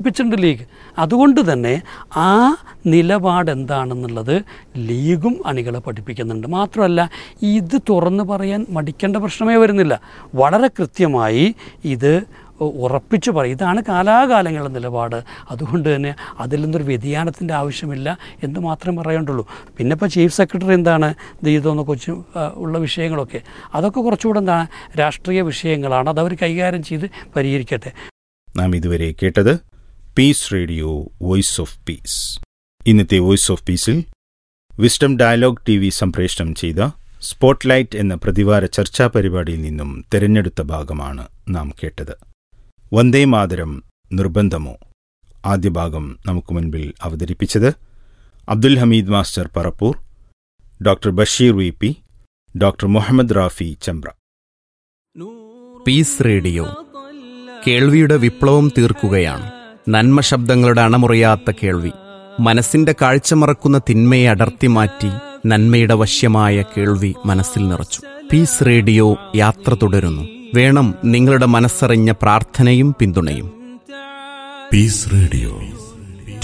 ഉറപ്പിച്ചിട്ടുണ്ട് league അതുകൊണ്ട് തന്നെ ആ നിലപാട് എന്താണെന്നുള്ളത് ലീഗും അണികളെ പഠിപ്പിക്കുന്നുണ്ട് മാത്രമല്ല ഇത് തുറന്നു പറയാൻ മടിക്കേണ്ട പ്രശ്നമേ വരുന്നില്ല വളരെ കൃത്യമായി ഇത് ഉറപ്പിച്ചു പറയും ഇതാണ് കാലാകാലങ്ങളുടെ നിലപാട് അതുകൊണ്ട് തന്നെ അതിൽ നിന്നൊരു വ്യതിയാനത്തിൻ്റെ ആവശ്യമില്ല എന്ന് മാത്രമേ പറയേണ്ടുള്ളൂ പിന്നെ ഇപ്പോൾ ചീഫ് സെക്രട്ടറി എന്താണ് ഇത് ഇതൊന്ന് കൊച്ചു ആ, ഉള്ള വിഷയങ്ങളൊക്കെ അതൊക്കെ കുറച്ചുകൂടെ എന്താണ് രാഷ്ട്രീയ വിഷയങ്ങളാണ് അതവർ കൈകാര്യം ചെയ്ത് പരിഹരിക്കട്ടെ നാം ഇതുവരെ കേട്ടത് peace radio voice of peace ഇന്നത്തെ വോയിസ് ഓഫ് പീസിൽ വിസ്ഡം ഡയലോഗ് ടി വി സംപ്രേഷണം ചെയ്ത സ്പോട്ട്ലൈറ്റ് എന്ന പ്രതിവാര ചർച്ചാ പരിപാടിയിൽ നിന്നും തിരഞ്ഞെടുത്ത ഭാഗമാണ് നാം കേട്ടത് വന്ദേ മാതരം നിർബന്ധമോ ആദ്യ ഭാഗം നമുക്ക് മുൻപിൽ അവതരിപ്പിച്ചത് Abdul Hameed master Parappur doctor Basheer V P doctor Muhammad Rafi Chambra peace radio കേൾവിയുടെ വിപ്ലവം തീർക്കുകയാണ് നന്മ ശബ്ദങ്ങളുടെ അണമുറിയാത്ത കേൾവി മനസ്സിന്റെ കാഴ്ച മറക്കുന്ന തിന്മയെ അടർത്തി മാറ്റി നന്മയുടെ വശ്യമായ കേൾവി മനസ്സിൽ നിറച്ചു പീസ് റേഡിയോ യാത്ര തുടരുന്നു വേണം നിങ്ങളുടെ മനസ്സറിഞ്ഞ പ്രാർത്ഥനയും പിന്തുണയും Peace Radio.